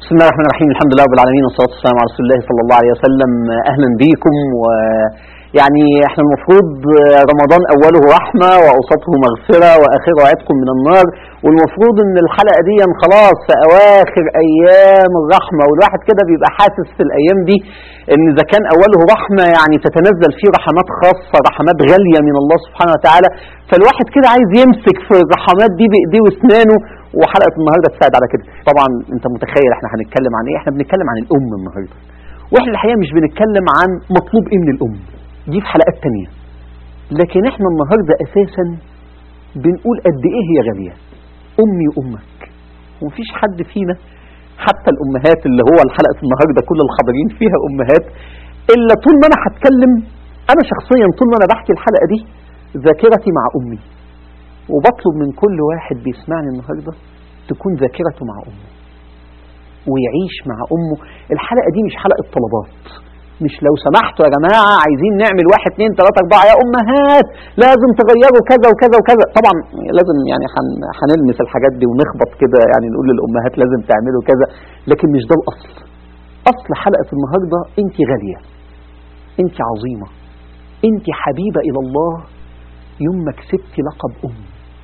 بسم الله الرحمن الرحيم الحمد لله رب العالمين والصلاة والسلام على رسول الله صلى الله عليه وسلم أهلا بيكم ويعني احنا المفروض رمضان أوله رحمة وأوسطه مغفرة وآخره عتق من النار والمفروض ان الحلقة دي خلاص في أواخر أيام الرحمة والواحد كده بيبقى حاسس في الأيام دي ان إذا كان أوله رحمة يعني تتنزل فيه رحمات خاصة رحمات غالية من الله سبحانه وتعالى فالواحد كده عايز يمسك في الرحمات دي بإيديه وأسنانه وحلقه النهارده تساعد على كده طبعا انت متخيل احنا هنتكلم عن ايه احنا بنتكلم عن الام النهارده واحنا الحقيقه مش بنتكلم عن مطلوب ايه من الام دي في حلقات تانية لكن احنا النهارده اساسا بنقول قد ايه هي غاليه امي وامك ومفيش حد فينا حتى الامهات اللي هو الحلقه النهارده كل الحاضرين فيها امهات الا طول ما انا هتكلم انا شخصيا طول ما انا بحكي الحلقه دي ذاكرتي مع امي وبطلب من كل واحد بيسمعني النهارده تكون ذاكرته مع امه ويعيش مع امه الحلقه دي مش حلقه طلبات مش لو سمحتوا يا جماعه عايزين نعمل واحد اتنين تلاته اربعه يا امهات لازم تغيروا كذا وكذا وكذا طبعا لازم يعني هنلمس الحاجات دي ونخبط كده يعني نقول للامهات لازم تعملوا كذا لكن مش ده الاصل اصل حلقه النهارده انت غاليه انت عظيمه انت حبيبه الى الله يوم ما كسبتي لقب ام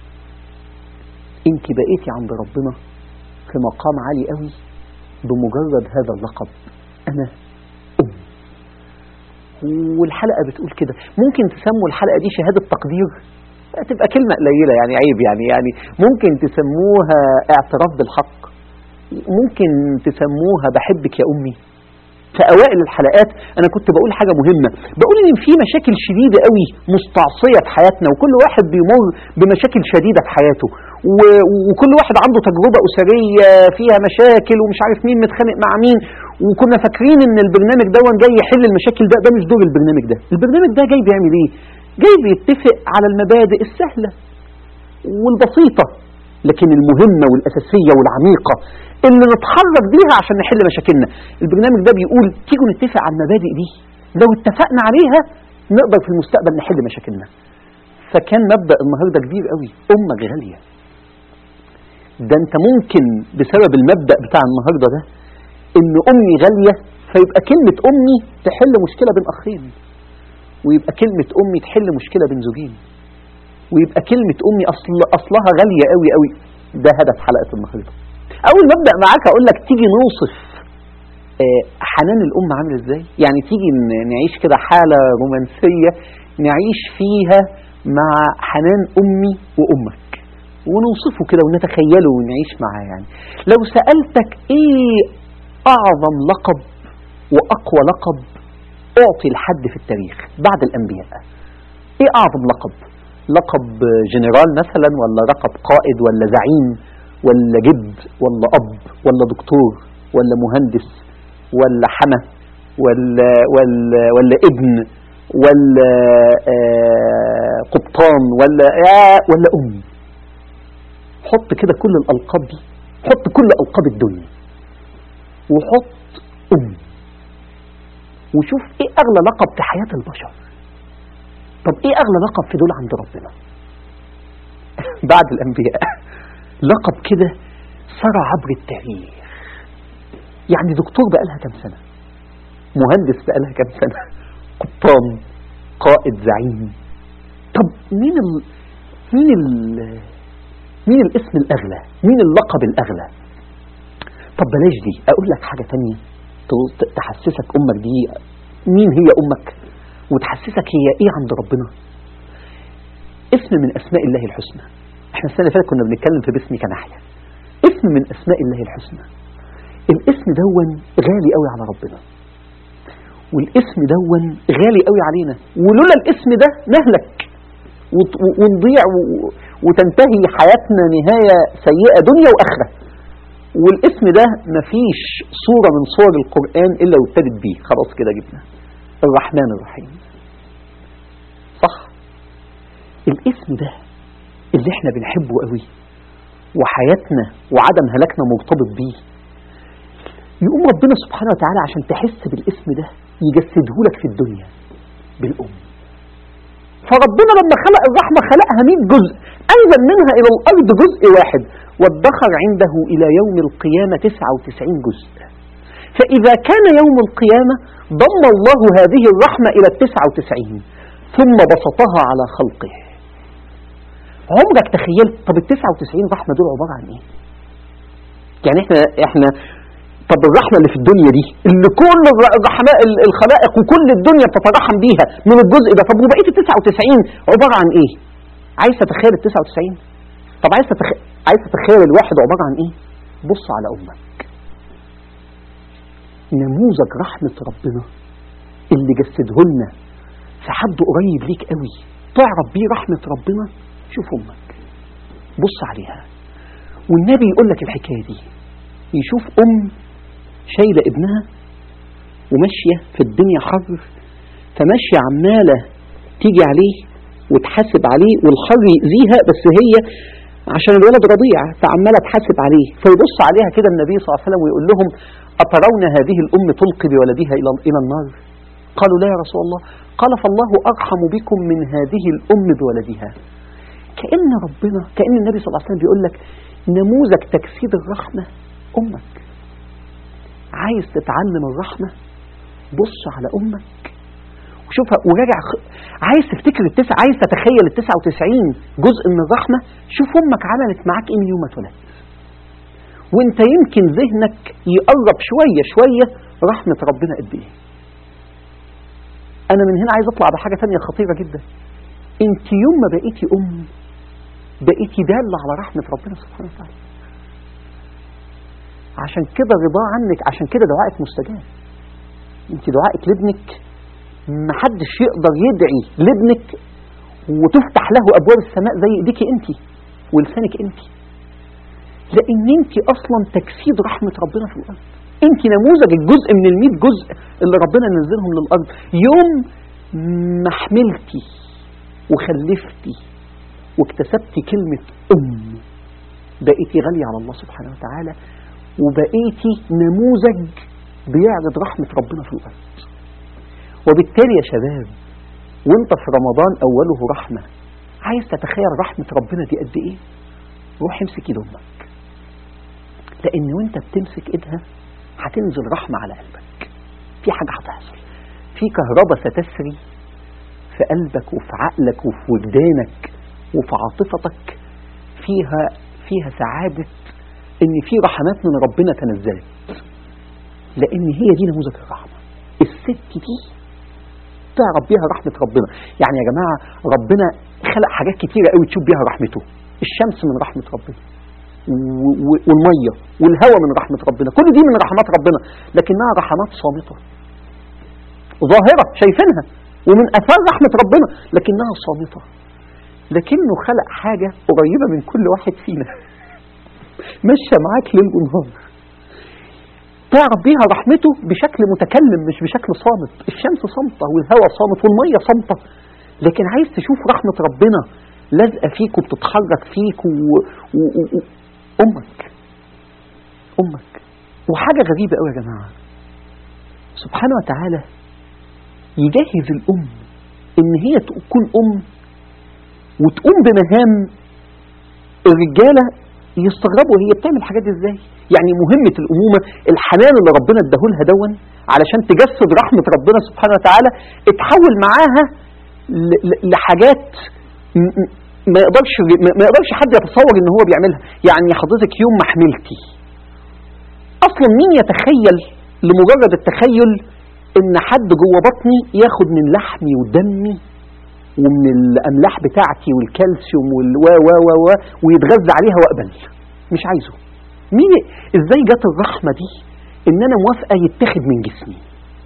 انت بقيتي عند ربنا في مقام عالي قوي بمجرد هذا اللقب انا ام والحلقه بتقول كده ممكن تسموا الحلقه دي شهاده تقدير تبقى كلمه قليله يعني عيب يعني يعني ممكن تسموها اعتراف بالحق ممكن تسموها بحبك يا امي في اوائل الحلقات انا كنت بقول حاجه مهمه بقول ان في مشاكل شديده قوي مستعصيه في حياتنا وكل واحد بيمر بمشاكل شديده في حياته وكل واحد عنده تجربه اسريه فيها مشاكل ومش عارف مين متخانق مع مين وكنا فاكرين ان البرنامج ده جاي يحل المشاكل ده ده مش دور البرنامج ده البرنامج ده جاي بيعمل ايه جاي بيتفق على المبادئ السهله والبسيطه لكن المهمه والاساسيه والعميقه اللي نتحرك بيها عشان نحل مشاكلنا البرنامج ده بيقول تيجوا نتفق على المبادئ دي لو اتفقنا عليها نقدر في المستقبل نحل مشاكلنا فكان مبدأ النهارده كبير قوي أمك غالية ده انت ممكن بسبب المبدأ بتاع النهارده ده ان امي غالية فيبقى كلمة امي تحل مشكلة بين اخين ويبقى كلمة امي تحل مشكلة بين زوجين ويبقى كلمة امي اصل اصلها غالية قوي قوي ده هدف حلقة النهارده اول ما ابدا معاك اقول لك تيجي نوصف حنان الام عامل ازاي يعني تيجي نعيش كده حاله رومانسيه نعيش فيها مع حنان امي وامك ونوصفه كده ونتخيله ونعيش معاه يعني لو سالتك ايه اعظم لقب واقوى لقب اعطي لحد في التاريخ بعد الانبياء ايه اعظم لقب لقب جنرال مثلا ولا لقب قائد ولا زعيم ولا جد ولا أب ولا دكتور ولا مهندس ولا حما ولا ولا ولا ابن ولا آه قبطان ولا آه ولا أم حط كده كل الألقاب دي حط كل ألقاب الدنيا وحط أم وشوف إيه أغلى لقب في حياة البشر طب إيه أغلى لقب في دول عند ربنا بعد الأنبياء لقب كده سرى عبر التاريخ يعني دكتور بقى لها كام سنة مهندس بقى لها كام سنة قبطان قائد زعيم طب مين ال... مين ال... مين الاسم الأغلى مين اللقب الأغلى طب بلاش دي أقول لك حاجة تانية تحسسك أمك دي مين هي أمك وتحسسك هي إيه عند ربنا اسم من أسماء الله الحسنى احنا السنة اللي فاتت كنا بنتكلم في باسمك نحيا اسم من اسماء الله الحسنى الاسم دون غالي قوي على ربنا والاسم دون غالي قوي علينا ولولا الاسم ده نهلك ونضيع وتنتهي حياتنا نهاية سيئة دنيا وآخرة والاسم ده مفيش صورة من صور القرآن إلا وابتدت بيه خلاص كده جبنا الرحمن الرحيم صح الاسم ده اللي احنا بنحبه قوي وحياتنا وعدم هلاكنا مرتبط بيه يقوم ربنا سبحانه وتعالى عشان تحس بالاسم ده يجسده لك في الدنيا بالأم فربنا لما خلق الرحمة خلقها 100 جزء أنزل منها إلى الأرض جزء واحد وادخر عنده إلى يوم القيامة 99 جزء فإذا كان يوم القيامة ضم الله هذه الرحمة إلى التسعة وتسعين ثم بسطها على خلقه عمرك تخيلت طب التسعة وتسعين رحمة دول عبارة عن ايه يعني احنا احنا طب الرحمة اللي في الدنيا دي اللي كل الرحماء الخلائق وكل الدنيا بتترحم بيها من الجزء ده طب وبقية التسعة وتسعين عبارة عن ايه عايز تتخيل التسعة وتسعين طب عايز تتخيل عايز تتخيل الواحد عبارة عن ايه بص على أمك نموذج رحمة ربنا اللي جسده لنا في حد قريب ليك قوي تعرف بيه رحمة ربنا شوف أمك بص عليها والنبي يقول لك الحكاية دي يشوف أم شايلة ابنها وماشية في الدنيا حر فماشية عمالة تيجي عليه وتحاسب عليه والحر يأذيها بس هي عشان الولد رضيع فعمالة تحاسب عليه فيبص عليها كده النبي صلى الله عليه وسلم ويقول لهم أترون هذه الأم تلقي بولدها إلى إلى النار قالوا لا يا رسول الله قال فالله أرحم بكم من هذه الأم بولدها كأن ربنا كأن النبي صلى الله عليه وسلم بيقول لك نموذج تجسيد الرحمة أمك عايز تتعلم الرحمة بص على أمك وشوفها وراجع خ... عايز تفتكر التسعة عايز تتخيل التسعة وتسعين جزء من الرحمة شوف أمك عملت معاك إيه من يوم ما اتولدت وانت يمكن ذهنك يقرب شوية شوية رحمة ربنا قد ايه انا من هنا عايز اطلع بحاجة تانية خطيرة جدا انت يوم ما بقيتي ام بقيتي دالة على رحمة ربنا سبحانه وتعالى عشان كده رضاه عنك عشان كده دعائك مستجاب انت دعائك لابنك محدش يقدر يدعي لابنك وتفتح له ابواب السماء زي ايديكي انت ولسانك انت لان انت اصلا تجسيد رحمة ربنا في الارض انت نموذج الجزء من المئة جزء اللي ربنا نزلهم للارض يوم ما حملتي وخلفتي واكتسبتي كلمة ام بقيتي غالية على الله سبحانه وتعالى وبقيتي نموذج بيعرض رحمة ربنا في الارض وبالتالي يا شباب وانت في رمضان اوله رحمة عايز تتخيل رحمة ربنا دي قد ايه روح امسك ايد امك لان وانت بتمسك ايدها هتنزل رحمة على قلبك في حاجة هتحصل في كهرباء ستسري في قلبك وفي عقلك وفي وجدانك وفي عاطفتك فيها فيها سعادة ان في رحمات من ربنا تنزلت لان هي دي نموذج الرحمة الست دي تعرف بيها رحمة ربنا يعني يا جماعة ربنا خلق حاجات كتيرة قوي تشوف بيها رحمته الشمس من رحمة ربنا والمية والهواء من رحمة ربنا كل دي من رحمات ربنا لكنها رحمات صامتة ظاهرة شايفينها ومن أثار رحمة ربنا لكنها صامتة لكنه خلق حاجة قريبة من كل واحد فينا ماشية معاك ليل ونهار تعرف بيها رحمته بشكل متكلم مش بشكل صامت الشمس صامتة والهواء صامت والمية صامتة لكن عايز تشوف رحمة ربنا لازقة فيك وبتتحرك فيك و... و... و... أمك أمك وحاجة غريبة قوي يا جماعة سبحانه وتعالى يجهز الأم إن هي تكون أم وتقوم بمهام الرجالة يستغربوا هي بتعمل الحاجات دي ازاي يعني مهمة الأمومة الحنان اللي ربنا اداهولها دون علشان تجسد رحمة ربنا سبحانه وتعالى اتحول معاها لحاجات ما يقدرش ما يقدرش حد يتصور ان هو بيعملها يعني حضرتك يوم ما حملتي اصلا مين يتخيل لمجرد التخيل ان حد جوه بطني ياخد من لحمي ودمي ومن الاملاح بتاعتي والكالسيوم والوا و و و ويتغذى عليها واقبل مش عايزه مين ازاي جت الرحمه دي ان انا موافقه يتاخد من جسمي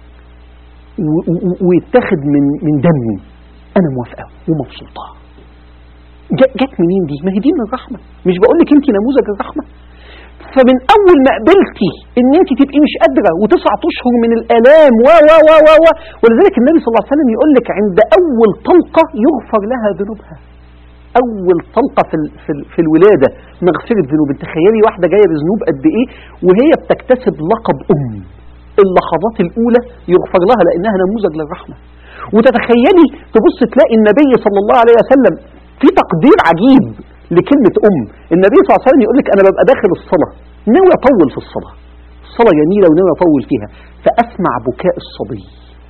ويتاخد من من دمي انا موافقه ومبسوطه جت منين دي ما هي دي من الرحمه مش بقول لك انت نموذج الرحمه فمن اول ما قبلتي ان انت تبقي مش قادره وتسعة اشهر من الالام و و و و و ولذلك النبي صلى الله عليه وسلم يقول لك عند اول طلقه يغفر لها ذنوبها اول طلقه في ال في, ال في الولاده مغفره ذنوب تخيلي واحده جايه بذنوب قد ايه وهي بتكتسب لقب ام اللحظات الاولى يغفر لها لانها نموذج للرحمه وتتخيلي تبص تلاقي النبي صلى الله عليه وسلم في تقدير عجيب لكلمه ام النبي صلى الله عليه وسلم يقول لك انا ببقى داخل الصلاه ناوي اطول في الصلاه الصلاه جميله وناوي اطول فيها فاسمع بكاء الصبي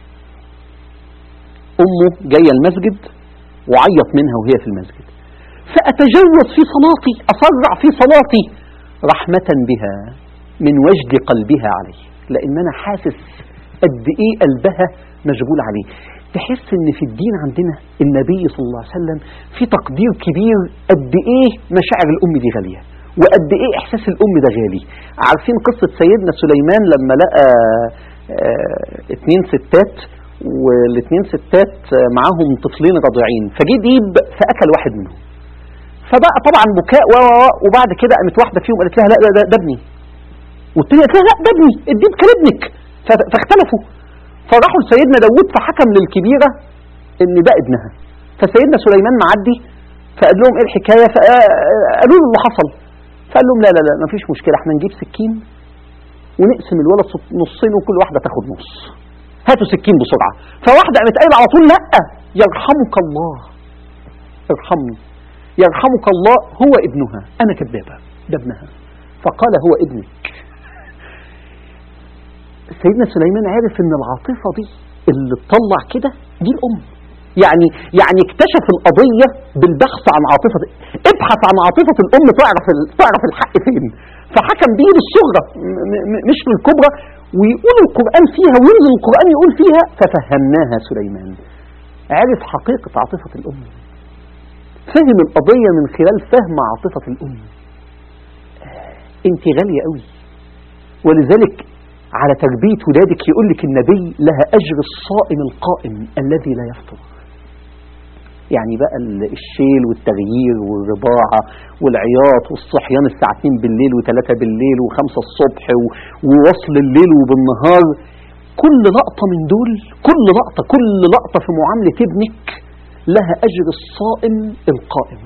امه جايه المسجد وعيط منها وهي في المسجد فاتجوز في صلاتي اسرع في صلاتي رحمه بها من وجد قلبها عليه لان انا حاسس قد ايه قلبها مشغول عليه تحس ان في الدين عندنا النبي صلى الله عليه وسلم في تقدير كبير قد ايه مشاعر الام دي غاليه وقد ايه احساس الام ده غالي عارفين قصه سيدنا سليمان لما لقى آه اتنين ستات والاتنين ستات آه، معاهم طفلين رضيعين فجه ديب فاكل واحد منهم فبقى طبعا بكاء و و- و- وبعد كده قامت واحده فيهم قالت لها لا لا ده, ده ابني والتانية قالت لها لا ده ابني الديب كان ابنك ف- فاختلفوا فراحوا لسيدنا داوود فحكم للكبيرة ان ده ابنها فسيدنا سليمان معدي فقال لهم ايه الحكاية فقالوا له اللي حصل فقال لهم لا لا لا مفيش مشكلة احنا نجيب سكين ونقسم الولد ص- نصين وكل واحدة تاخد نص هاتوا سكين بسرعة فواحدة قامت قايلة على طول لا يرحمك الله ارحمني يرحمك الله هو ابنها انا كذابة ده ابنها فقال هو ابنك سيدنا سليمان عرف ان العاطفة دي اللي تطلع كده دي الام يعني يعني اكتشف القضية بالبحث عن عاطفة ابحث عن عاطفة الام تعرف ال... تعرف الحق فين فحكم بيه للصغرى م- م- مش للكبرى ويقول القرآن فيها وينزل القرآن يقول فيها ففهمناها سليمان عرف حقيقة عاطفة الأم فهم القضية من خلال فهم عاطفة الأم انت غالية قوي ولذلك على تربية ولادك يقول لك النبي لها أجر الصائم القائم الذي لا يفطر يعني بقى ال- الشيل والتغيير والرضاعة والعياط والصحيان الساعة 2 بالليل و3 بالليل و5 الصبح و- ووصل الليل وبالنهار كل لقطة من دول كل لقطة كل لقطة في معاملة ابنك لها أجر الصائم القائم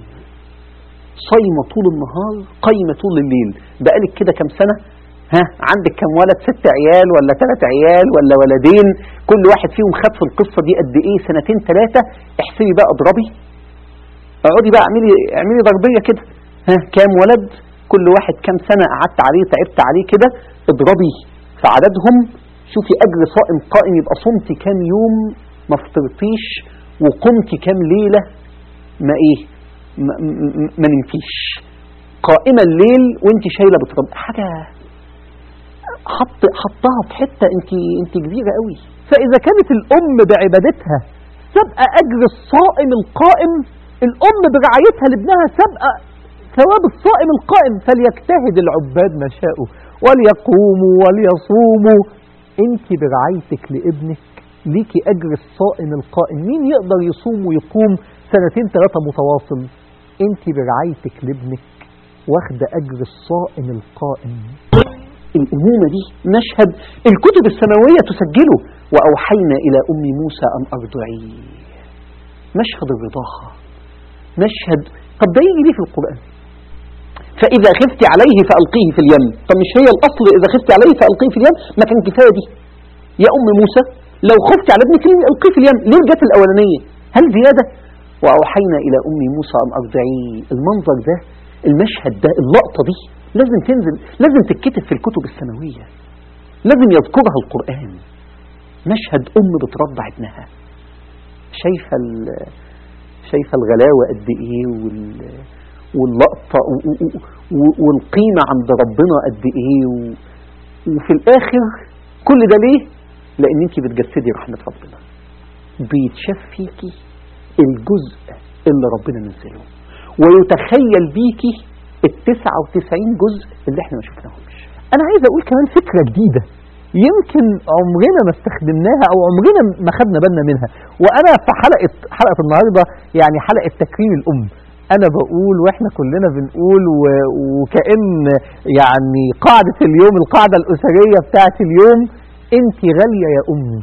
صايمة طول النهار قايمة طول الليل بقالك كده كام سنة ها عندك كام ولد ست عيال ولا ثلاث عيال ولا ولدين كل واحد فيهم خد في القصة دي قد ايه سنتين ثلاثة احسبي بقى اضربي اقعدي بقى اعملي اعملي ضربية كده ها كام ولد كل واحد كام سنة قعدت عليه تعبت عليه كده اضربي في عددهم شوفي اجر صائم قائم يبقى صمتي كام يوم ما فطرتيش وقمتي كام ليلة ما ايه ما, ما, ما نمتيش قائمة الليل وانت شايلة بترب حاجة حط حطها في حتة انت انت كبيرة قوي فإذا كانت الأم بعبادتها سابقة أجر الصائم القائم الأم برعايتها لابنها سابقة ثواب الصائم القائم فليجتهد العباد ما شاءوا وليقوموا وليصوموا انت برعايتك لابنك ليكي أجر الصائم القائم مين يقدر يصوم ويقوم سنتين ثلاثة متواصل انت برعايتك لابنك واخدة أجر الصائم القائم الأمومة دي مشهد الكتب السماوية تسجله وأوحينا إلى أم موسى أن أرضعيه مشهد الرضاعة مشهد طب ده يجي ليه في القرآن فإذا خفت عليه فألقيه في اليم طب مش هي الأصل إذا خفت عليه فألقيه في اليم ما كان كفاية دي يا أم موسى لو خفت على ابنك ألقيه في اليم ليه جت الأولانية هل زيادة وأوحينا إلى أم موسى أن أرضعيه المنظر ده المشهد ده اللقطة دي لازم تنزل لازم تتكتب في الكتب السماوية لازم يذكرها القرآن مشهد أم بترضع ابنها شايفة ال- شايفة الغلاوة قد إيه وال واللقطة و- و- و- والقيمة عند ربنا قد إيه و- وفي الآخر كل ده ليه؟ لأن أنت بتجسدي رحمة ربنا بيتشاف فيكي الجزء اللي ربنا نزله ويتخيل بيكي التسعة وتسعين جزء اللي احنا ما شفناهمش أنا عايز أقول كمان فكرة جديدة يمكن عمرنا ما استخدمناها أو عمرنا ما خدنا بالنا منها وأنا في حلقة حلقة النهاردة يعني حلقة تكريم الأم أنا بقول وإحنا كلنا بنقول و... وكأن يعني قاعدة اليوم القاعدة الأسرية بتاعت اليوم أنت غالية يا أمي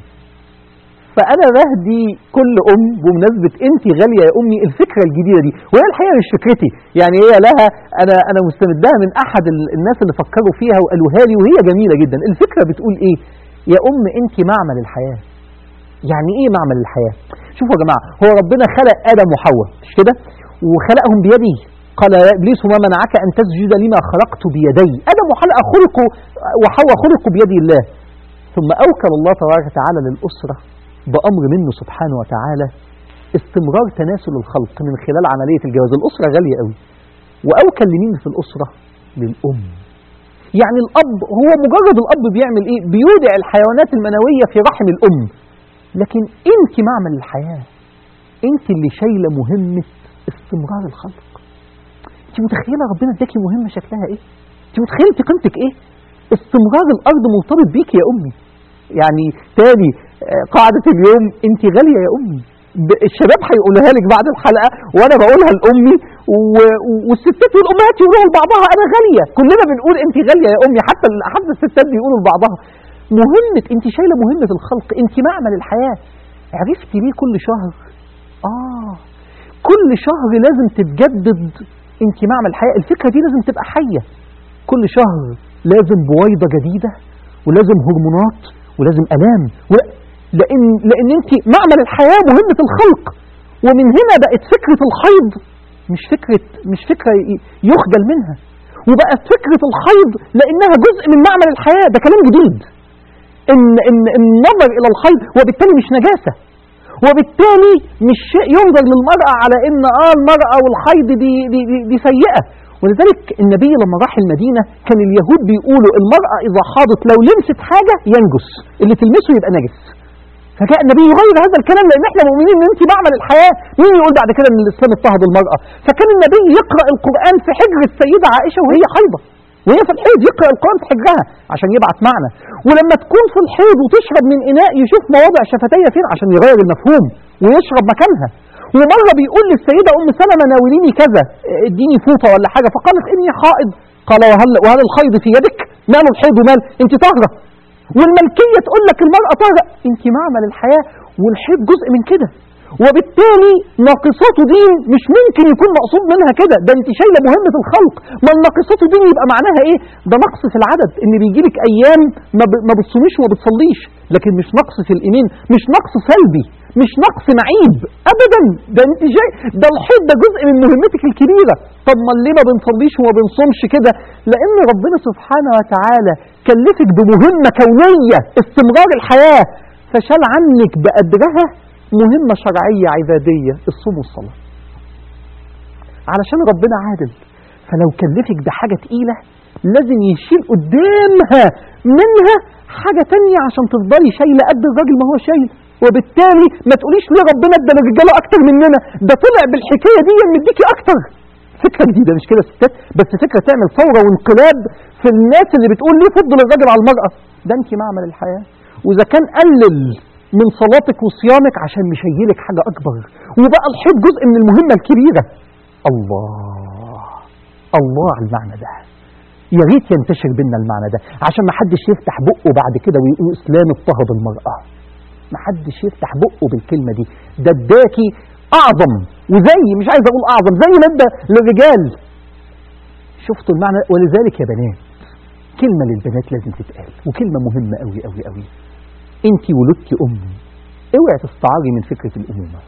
فأنا بهدي كل أم بمناسبة أنت غالية يا أمي الفكرة الجديدة دي وهي الحقيقة مش فكرتي يعني هي لها أنا أنا مستمدها من أحد ال- الناس اللي فكروا فيها وقالوها لي وهي جميلة جدا الفكرة بتقول إيه يا أم أنت معمل الحياة يعني إيه معمل الحياة شوفوا يا جماعة هو ربنا خلق آدم وحواء مش كده وخلقهم بيده قال يا ابليس ما منعك ان تسجد لما خلقت بيدي ادم وحواء خلقوا وحواء خلقوا بيد الله ثم اوكل الله تبارك وتعالى للاسره بامر منه سبحانه وتعالى استمرار تناسل الخلق من خلال عمليه الجواز الاسره غاليه قوي واوكل لمين في الاسره للام يعني الاب هو مجرد الاب بيعمل ايه بيودع الحيوانات المنويه في رحم الام لكن انت معمل الحياه انت اللي شايله مهمه استمرار الخلق انت متخيله ربنا اداكي مهمه شكلها ايه انت متخيله انت قيمتك ايه استمرار الارض مرتبط بيك يا امي يعني تاني آه، قاعده اليوم انت غاليه يا امي ب- الشباب هيقولها لك بعد الحلقه وانا بقولها لامي و- و- والستات والامهات يقولوها لبعضها انا غاليه كلنا بنقول انت غاليه يا امي حتى ال- حتى الستات بيقولوا لبعضها مهمه انت شايله مهمه الخلق انت معمل الحياه عرفتي ليه كل شهر اه كل شهر لازم تتجدد انت معمل الحياه الفكره دي لازم تبقى حيه كل شهر لازم بويضه جديده ولازم هرمونات ولازم الام ولا- لان لان انت معمل الحياه مهمه الخلق ومن هنا بقت فكره الحيض مش فكره مش فكره ي- يخجل منها وبقت فكره الحيض لانها جزء من معمل الحياه ده كلام جديد ان ان النظر الى الحيض وبالتالي مش نجاسه وبالتالي مش شيء ينظر للمرأة على إن آه المرأة والحيض دي, دي, دي, دي سيئة ولذلك النبي لما راح المدينة كان اليهود بيقولوا المرأة إذا حاضت لو لمست حاجة ينجس اللي تلمسه يبقى نجس فجاء النبي يغير هذا الكلام لان احنا مؤمنين ان انت معمل الحياه مين يقول بعد كده ان الاسلام اضطهد المراه فكان النبي يقرا القران في حجر السيده عائشه وهي حيضه وهي في الحيض يقرا القران في حجرها عشان يبعت معنى ولما تكون في الحيض وتشرب من اناء يشوف مواضع شفتيها فين عشان يغير المفهوم ويشرب مكانها ومره بيقول للسيده ام سلمه ناوليني كذا اديني فوطه ولا حاجه فقالت اني حائض قال وهل وهل الحيض في يدك؟ مال الحيض ومال انت طاهره والملكيه تقول لك المراه طاهره انت معمل الحياه والحيض جزء من كده وبالتالي ناقصات دين مش ممكن يكون مقصود منها كده ده انت شايله مهمه الخلق ما الناقصات دين يبقى معناها ايه ده نقص في العدد ان بيجي لك ايام ما, ب... ما بتصوميش وما بتصليش لكن مش نقص في الايمان مش نقص سلبي مش نقص معيب ابدا ده انت جاي ده الحيض ده جزء من مهمتك الكبيره طب ما ليه ما بنصليش وما بنصومش كده لان ربنا سبحانه وتعالى كلفك بمهمه كونيه استمرار الحياه فشال عنك بقدرها مهمة شرعية عبادية الصوم والصلاة علشان ربنا عادل فلو كلفك بحاجة تقيلة لازم يشيل قدامها منها حاجة تانية عشان تفضلي شايلة قد الراجل ما هو شايل وبالتالي ما تقوليش ليه ربنا ادى للرجاله اكتر مننا ده طلع بالحكايه دي مديكي اكتر فكره جديده مش كده يا ستات بس فكره تعمل ثوره وانقلاب في الناس اللي بتقول ليه فضل الراجل على المراه ده انت معمل الحياه واذا كان قلل من صلاتك وصيامك عشان مشيلك حاجه اكبر وبقى الحيض جزء من المهمه الكبيره الله الله على المعنى ده يا ريت ينتشر بينا المعنى ده عشان ما حدش يفتح بقه بعد كده ويقول اسلام اضطهد المراه ما حدش يفتح بقه بالكلمه دي ده اداكي اعظم وزي مش عايز اقول اعظم زي ما ادى للرجال شفتوا المعنى ولذلك يا بنات كلمه للبنات لازم تتقال وكلمه مهمه قوي قوي قوي انت ولدتي ام اوعي تستعاري من فكره الامومه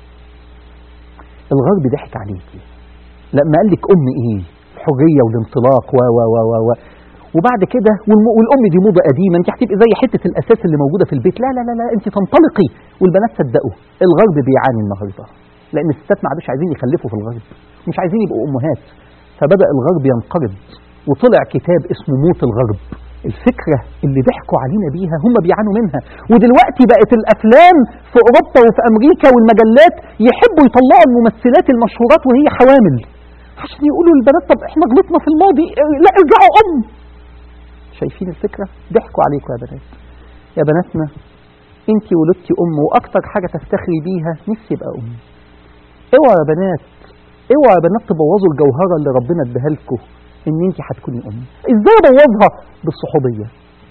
الغرب ضحك عليكي لما قال لك ام ايه الحريه والانطلاق و و و و, و. وبعد كده والم- والام دي موضه قديمه انت هتبقي زي حته الاساس اللي موجوده في البيت لا لا لا لا انت تنطلقي والبنات صدقوا الغرب بيعاني النهارده لان الستات ما عادوش عايزين يخلفوا في الغرب مش عايزين يبقوا امهات فبدا الغرب ينقرض وطلع كتاب اسمه موت الغرب الفكره اللي ضحكوا علينا بيها هم بيعانوا منها ودلوقتي بقت الافلام في اوروبا وفي امريكا والمجلات يحبوا يطلعوا الممثلات المشهورات وهي حوامل عشان يقولوا للبنات طب احنا غلطنا في الماضي اه، لا ارجعوا ام شايفين الفكرة ضحكوا عليكم يا بنات يا بناتنا انت ولدتي ام واكتر حاجة تفتخري بيها نفسي يبقى ام اوعوا يا بنات اوعوا يا بنات تبوظوا الجوهرة اللي ربنا اداها لكم ان انت هتكوني ام ازاي ابوظها بالصحوبية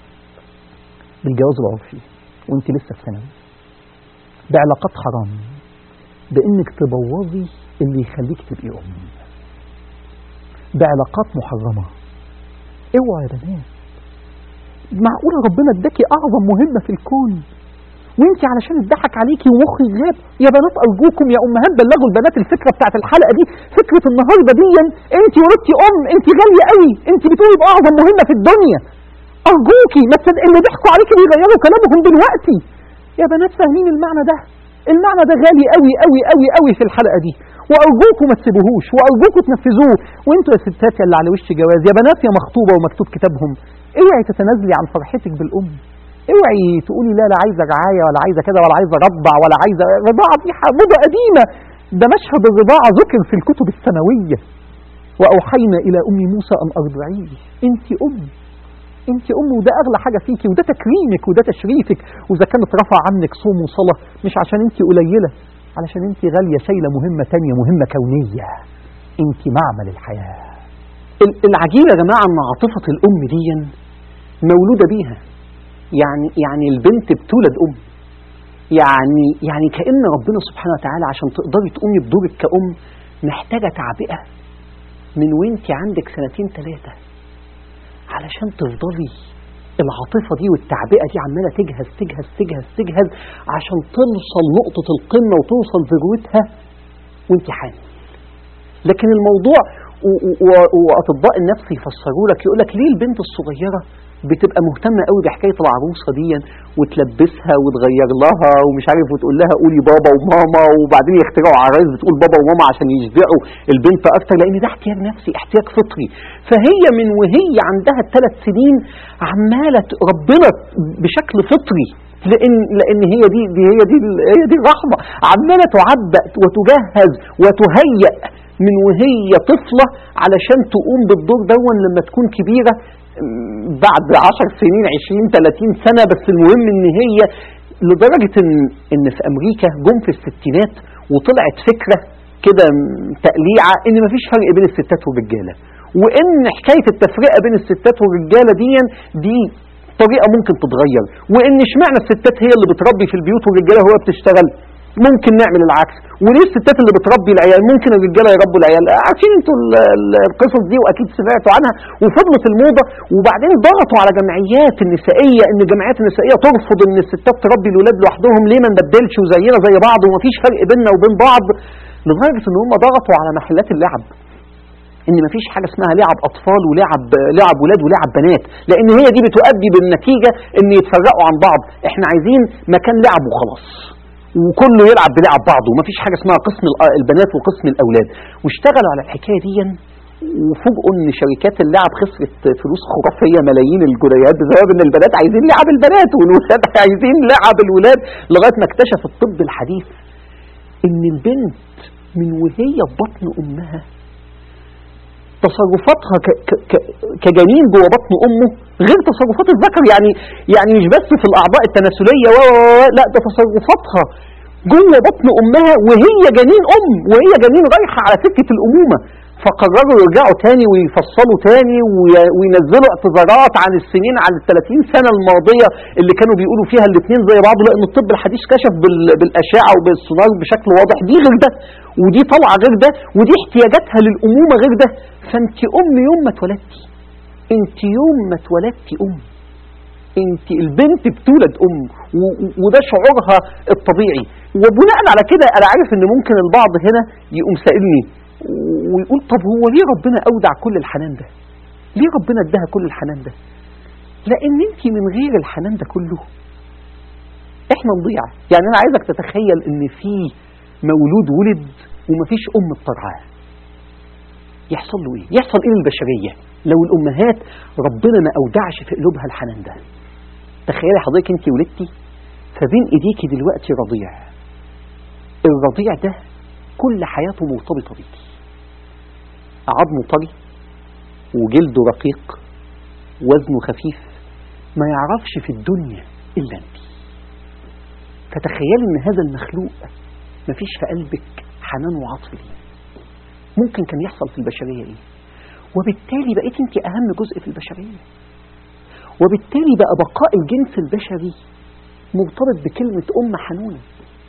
بالجواز العرفي وانت لسه في ثانوي بعلاقات حرام بانك تبوظي اللي يخليك تبقي ام بعلاقات محرمه اوعى يا بنات معقولة ربنا اداكي أعظم مهمة في الكون وانت علشان اتضحك عليكي ومخك غاب يا بنات ارجوكم يا امهات بلغوا البنات الفكره بتاعت الحلقه دي فكره النهارده دي انت ولدتي ام انت غاليه قوي انت بتقولي باعظم مهمه في الدنيا ارجوكي ما تصدق اللي ضحكوا عليكي بيغيروا كلامهم دلوقتي يا بنات فاهمين المعنى ده المعنى ده غالي قوي قوي قوي قوي في الحلقه دي وارجوكم ما تسيبوهوش وارجوكم تنفذوه وانتوا يا ستات يا اللي على وش جواز يا بنات يا مخطوبه ومكتوب كتابهم اوعي تتنازلي عن فرحتك بالام اوعي تقولي لا لا عايزه رعايه ولا عايزه كده ولا عايزه رضع ولا عايزه رضاعه دي موضه قديمه ده مشهد الرضاعه ذكر في الكتب السماويه واوحينا الى ام موسى ان ارضعيه انت ام انت ام وده اغلى حاجه فيكي وده تكريمك وده تشريفك واذا كانت رفع عنك صوم وصلاه مش عشان انت قليله علشان انت غاليه شايله مهمه تانية مهمه كونيه انت معمل الحياه ال- العجيب يا جماعة ان عاطفة الام دي مولودة بيها يعني يعني البنت بتولد ام يعني يعني كأن ربنا سبحانه وتعالى عشان تقدري تقومي بدورك كأم محتاجة تعبئة من وانت عندك سنتين ثلاثة علشان تفضلي العاطفة دي والتعبئة دي عمالة تجهز تجهز تجهز تجهز عشان توصل نقطة القمة وتوصل ذروتها وانت حامل لكن الموضوع و- و- واطباء النفس يفسروا لك يقول لك ليه البنت الصغيره بتبقى مهتمه قوي بحكايه العروسه دي وتلبسها وتغير لها ومش عارف وتقول لها قولي بابا وماما وبعدين يخترعوا عرايس بتقول بابا وماما عشان يشبعوا البنت اكتر لان ده احتياج نفسي احتياج فطري فهي من وهي عندها الثلاث سنين عماله ت- ربنا بشكل فطري لان لان هي دي, دي هي دي ال- هي دي الرحمه عماله تعبأ وتجهز وتهيأ من وهي طفلة علشان تقوم بالدور دون لما تكون كبيرة م، بعد عشر سنين عشرين ثلاثين سنة بس المهم ان هي لدرجة ان, إن في امريكا جم في الستينات وطلعت فكرة كده م، تقليعة ان مفيش فرق بين الستات والرجالة وان حكاية التفرقة بين الستات والرجالة دي دي طريقة ممكن تتغير وان اشمعنى الستات هي اللي بتربي في البيوت والرجالة هو بتشتغل ممكن نعمل العكس وليه الستات اللي بتربي العيال ممكن الرجاله يربوا العيال عارفين انتوا ال- ال- القصص دي واكيد سمعتوا عنها وفضلت الموضه وبعدين ضغطوا على جمعيات النسائيه ان الجمعيات النسائيه ترفض ان الستات تربي الولاد لوحدهم ليه ما نبدلش وزينا زي بعض ومفيش فرق بيننا وبين بعض لدرجه ان هم ضغطوا على محلات اللعب ان مفيش حاجه اسمها لعب اطفال ولعب لعب ولاد ولعب بنات لان هي دي بتؤدي بالنتيجه ان يتفرقوا عن بعض احنا عايزين مكان لعب وخلاص وكله يلعب بلعب بعضه ومفيش حاجه اسمها قسم الأ- البنات وقسم الاولاد واشتغلوا على الحكايه دي وفوجئوا ان شركات اللعب خسرت فلوس خرافيه ملايين الجنيهات بسبب ان البنات عايزين لعب البنات والولاد عايزين لعب الولاد لغايه ما اكتشف الطب الحديث ان البنت من وهي في بطن امها تصرفاتها ك- ك- ك- كجنين جوه بطن امه غير تصرفات الذكر يعني يعني مش بس في الاعضاء التناسليه و و- و- لا ده تصرفاتها جوه بطن امها وهي جنين ام وهي جنين رايحه على سكه الامومه فقرروا يرجعوا تاني ويفصلوا تاني وي- وينزلوا اعتذارات عن السنين عن ال 30 سنه الماضيه اللي كانوا بيقولوا فيها الاثنين زي بعض لان الطب الحديث كشف بال- بالاشعه وبالسونار بشكل واضح دي غير ده ودي طالعه غير ده ودي احتياجاتها للامومه غير ده فانت ام يوم ما اتولدتي انت يوم ما اتولدتي ام انت البنت بتولد ام و- و- وده شعورها الطبيعي وبناء على كده انا عارف ان ممكن البعض هنا يقوم سائلني ويقول طب هو ليه ربنا اودع كل الحنان ده ليه ربنا اداها كل الحنان ده لان انت من غير الحنان ده كله احنا نضيع يعني انا عايزك تتخيل ان في مولود ولد ومفيش ام بترعاه يحصل له ايه يحصل ايه للبشريه لو الامهات ربنا ما اودعش في قلوبها الحنان ده تخيلي حضرتك انت ولدتي فبين ايديكي دلوقتي رضيع الرضيع ده كل حياته مرتبطه بيكي عظمه طري وجلده رقيق وزنه خفيف ما يعرفش في الدنيا الا انت فتخيلي ان هذا المخلوق مفيش في قلبك حنان وعطف ليه ممكن كان يحصل في البشريه ايه وبالتالي بقيت انت اهم جزء في البشريه وبالتالي بقى بقاء الجنس البشري مرتبط بكلمه ام حنونه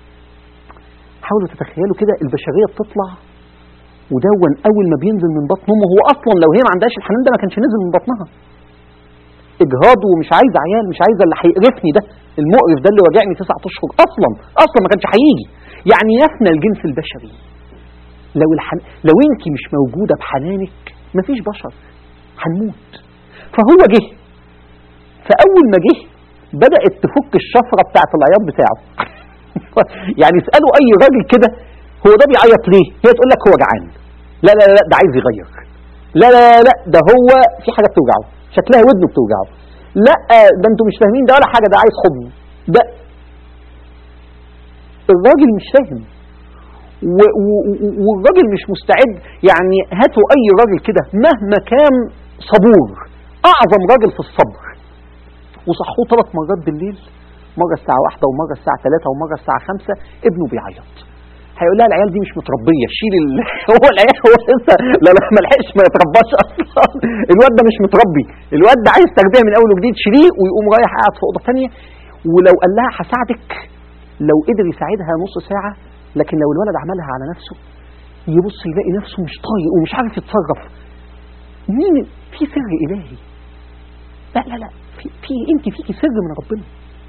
حاولوا تتخيلوا كده البشريه بتطلع ودون اول ما بينزل من بطن امه هو اصلا لو هي ما عندهاش الحنان ده ما كانش نزل من بطنها اجهاض ومش عايزه عيال مش عايزه اللي هيقرفني ده المقرف ده اللي واجعني تسعة اشهر اصلا اصلا ما كانش هيجي يعني يفنى الجنس البشري لو الحن... لو انت مش موجوده بحنانك مفيش بشر هنموت فهو جه فاول ما جه بدات تفك الشفره بتاعت العياط بتاعه يعني اسالوا اي راجل كده هو ده بيعيط ليه هي تقول لك هو جعان لا لا لا ده عايز يغير لا لا لا, لا ده هو في حاجه بتوجعه شكلها ودنه بتوجعه لا ده انتوا مش فاهمين ده ولا حاجه ده عايز حضن ده الراجل مش فاهم و- و- و- والراجل مش مستعد يعني هاتوا اي راجل كده مهما كان صبور اعظم راجل في الصبر وصحوه ثلاث مرات بالليل مره الساعه واحدة ومره الساعه ثلاثة ومره الساعه خمسة ابنه بيعيط هيقول لها العيال دي مش متربيه شيل ال... هو العيال هو لسه لا لا ما لحقش ما يترباش اصلا الواد ده مش متربي الواد ده عايز تربيه من اول وجديد شيليه ويقوم رايح قاعد في اوضه ثانيه ولو قال لها هساعدك لو قدر يساعدها نص ساعه لكن لو الولد عملها على نفسه يبص يلاقي نفسه مش طايق ومش عارف يتصرف مين في سر الهي لا لا لا في, في انت فيكي سر من ربنا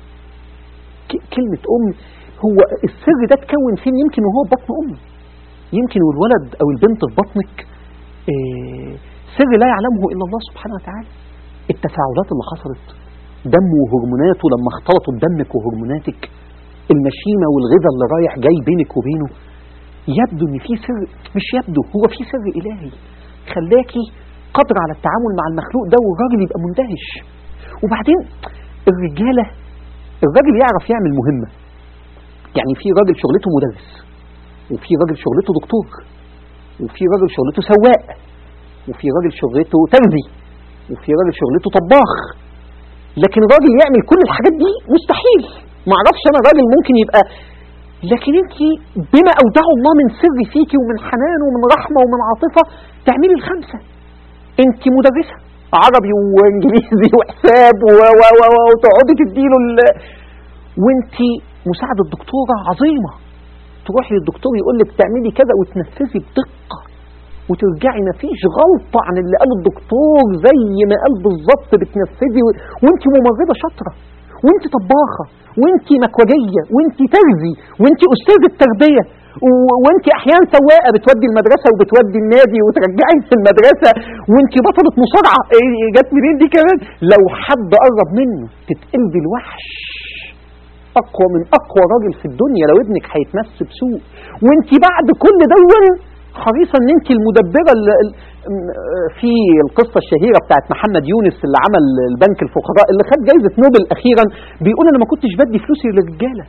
ك- كلمة أم هو السر ده اتكون فين يمكن وهو في بطن أمه يمكن والولد أو البنت في بطنك آه، سر لا يعلمه إلا الله سبحانه وتعالى التفاعلات اللي حصلت دم وهرموناته لما اختلطوا بدمك وهرموناتك المشيمة والغذاء اللي رايح جاي بينك وبينه يبدو ان في سر مش يبدو هو في سر الهي خلاكي قادرة على التعامل مع المخلوق ده والراجل يبقى مندهش وبعدين الرجالة الراجل يعرف يعمل مهمة يعني في راجل شغلته مدرس وفي راجل شغلته دكتور وفي راجل شغلته سواق وفي راجل شغلته ترزي وفي راجل شغلته طباخ لكن راجل يعمل كل الحاجات دي مستحيل ما اعرفش انا راجل ممكن يبقى لكن انت بما اودعه الله من سر فيكي ومن حنان ومن رحمه ومن عاطفه تعملي الخمسه انت مدرسه عربي وانجليزي وحساب و- و- و- و- وتقعدي تديله ال... وانت مساعده دكتوره عظيمه تروحي للدكتور يقول لك تعملي كذا وتنفذي بدقه وترجعي مفيش غلطه عن اللي قاله الدكتور زي ما قال بالظبط بتنفذي و... وانت ممرضه شاطره وانت طباخه وانت مكوجيه وانت ترزي وانت استاذه تربيه و- وانت احيانا سواقه بتودي المدرسه وبتودي النادي وترجعي في المدرسه وانت بطله مصارعه ايه جت منين دي كمان لو حد قرب منه تتقلبي الوحش اقوى من اقوى راجل في الدنيا لو ابنك هيتمس بسوء وانت بعد كل دون حريصه ان انت المدبره اللي ال- م- في القصه الشهيره بتاعت محمد يونس اللي عمل البنك الفقراء اللي خد جائزه نوبل اخيرا بيقول انا ما كنتش بدي فلوسي للرجاله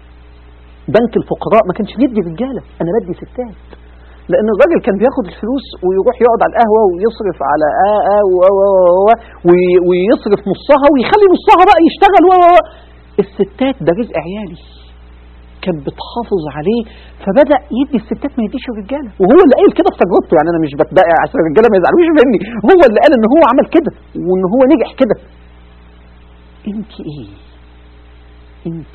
بنك الفقراء ما كانش بيدي رجاله انا بدي ستات لان الراجل كان بياخد الفلوس ويروح يقعد على القهوه ويصرف على اه اه و و و وي- ويصرف نصها ويخلي نصها بقى يشتغل و و و. الستات ده رزق عيالي كان بتحافظ عليه فبدا يدي الستات ما يديش الرجاله وهو اللي قايل كده في تجربته يعني انا مش بتبقى عشان الرجاله ما يزعلوش مني هو اللي قال ان هو عمل كده وان هو نجح كده انت ايه انت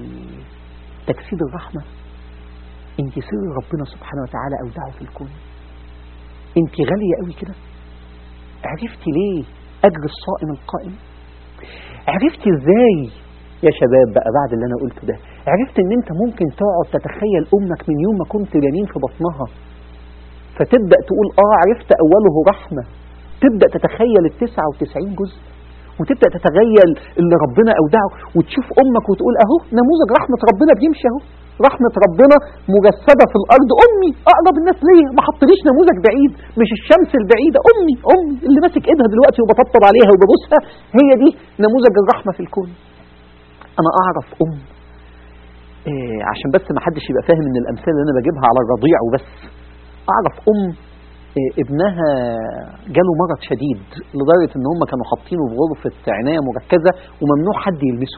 تجسيد الرحمه انت سر ربنا سبحانه وتعالى اودعه في الكون انت غاليه قوي كده عرفتي ليه اجر الصائم القائم عرفتي ازاي يا شباب بقى بعد اللي انا قلته ده عرفت ان انت ممكن تقعد تتخيل امك من يوم ما كنت جنين في بطنها فتبدا تقول اه عرفت اوله رحمه تبدا تتخيل ال 99 جزء وتبدا تتخيل اللي ربنا اودعه وتشوف امك وتقول اهو نموذج رحمه ربنا بيمشي اهو رحمه ربنا مجسده في الارض امي اقرب الناس ليا ما حطليش نموذج بعيد مش الشمس البعيده امي امي اللي ماسك ايدها دلوقتي وبطبطب عليها وببوسها هي دي نموذج الرحمه في الكون انا اعرف ام إيه عشان بس ما حدش يبقى فاهم ان الامثله اللي انا بجيبها على الرضيع وبس اعرف ام إيه ابنها جاله مرض شديد لدرجه ان هم كانوا حاطينه في غرفه عنايه مركزه وممنوع حد يلمسه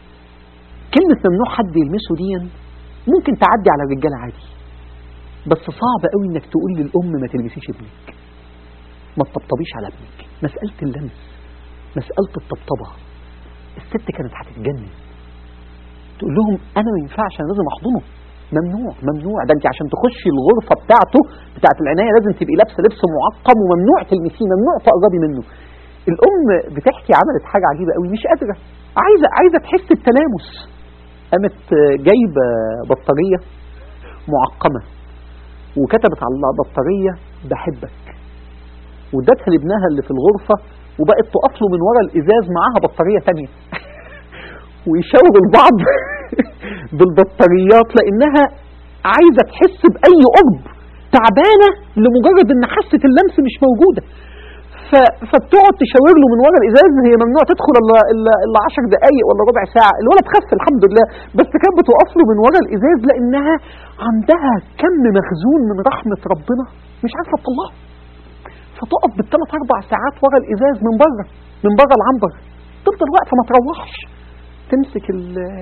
كلمه ممنوع حد يلمسه دي ممكن تعدي على الرجاله عادي بس صعب قوي انك تقول للام ما تلمسيش ابنك ما تطبطبيش على ابنك مساله اللمس مساله الطبطبه الست كانت هتتجنن تقول لهم انا ما ينفعش انا لازم احضنه ممنوع ممنوع ده انت عشان تخشي الغرفه بتاعته بتاعه العنايه لازم تبقي لابسه لبس معقم وممنوع تلمسيه ممنوع تقربي منه الام بتحكي عملت حاجه عجيبه قوي مش قادره عايزة عايزة تحس التلامس قامت جايبة بطارية معقمة وكتبت على البطارية بحبك وادتها لابنها اللي في الغرفة وبقت تقف له من ورا الإزاز معاها بطارية تانية ويشاوروا البعض بالبطاريات لأنها عايزة تحس بأي قرب تعبانة لمجرد إن حاسة اللمس مش موجودة ف... فبتقعد تشاور له من ورا الازاز هي ممنوع تدخل الا الا الا 10 دقائق ولا ربع ساعه الولد خف الحمد لله بس كانت بتقف له من ورا الازاز لانها عندها كم مخزون من رحمه ربنا مش عارفه تطلعه فتقف بالثلاث اربع ساعات ورا الازاز من بره من بره العنبر تفضل واقفه ما تروحش تمسك ال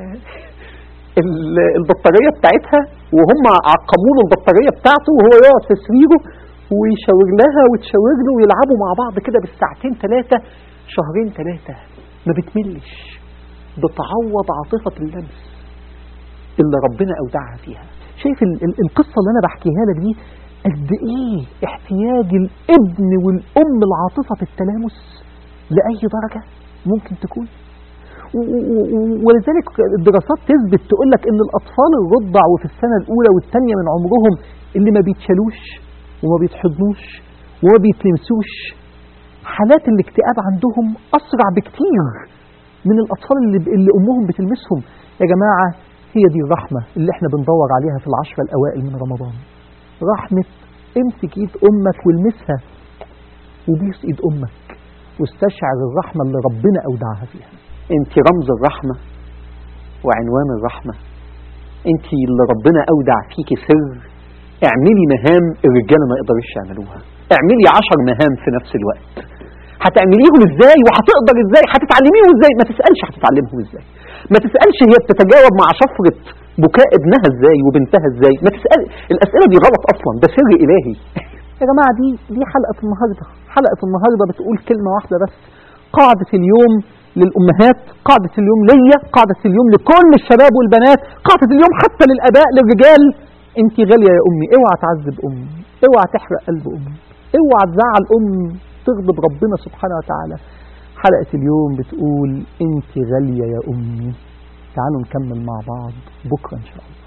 ال- البطاريه بتاعتها وهم عقموا له البطاريه بتاعته وهو يقعد في سريره ويشاور لها وتشاور له ويلعبوا مع بعض كده بالساعتين ثلاثه شهرين ثلاثه ما بتملش بتعوض عاطفه اللمس اللي ربنا اودعها فيها شايف ال- ال- القصة اللي أنا بحكيها لك دي قد إيه احتياج الابن والأم لعاطفة التلامس لأي درجة ممكن تكون و- و- و- ولذلك الدراسات تثبت تقول لك ان الاطفال الرضع وفي السنه الاولى والثانيه من عمرهم اللي ما بيتشالوش وما بيتحضنوش وما بيتلمسوش حالات الاكتئاب عندهم اسرع بكتير من الاطفال اللي, اللي امهم بتلمسهم يا جماعه هي دي الرحمه اللي احنا بندور عليها في العشره الاوائل من رمضان رحمه امسك ايد امك والمسها وبوس ايد امك واستشعر الرحمه اللي ربنا اودعها فيها انت رمز الرحمة وعنوان الرحمة انت اللي ربنا اودع فيكي سر اعملي مهام الرجالة ما يقدروش يعملوها اعملي عشر مهام في نفس الوقت هتعمليهم ازاي وهتقدر ازاي هتتعلميهم ازاي ما تسألش هتتعلمهم ازاي ما تسألش هي بتتجاوب مع شفرة بكاء ابنها ازاي وبنتها ازاي ما تسأل الاسئلة دي غلط اصلا ده سر الهي يا جماعة دي دي حلقة النهاردة حلقة النهاردة بتقول كلمة واحدة بس قاعدة اليوم للأمهات قاعدة اليوم ليا قاعدة اليوم لكل الشباب والبنات قاعدة اليوم حتى للآباء للرجال انت غالية يا أمي اوعى تعذب أمي اوعى تحرق قلب أمي اوعى تزعل أم تغضب ربنا سبحانه وتعالى حلقة اليوم بتقول انت غالية يا أمي تعالوا نكمل مع بعض بكرة إن شاء الله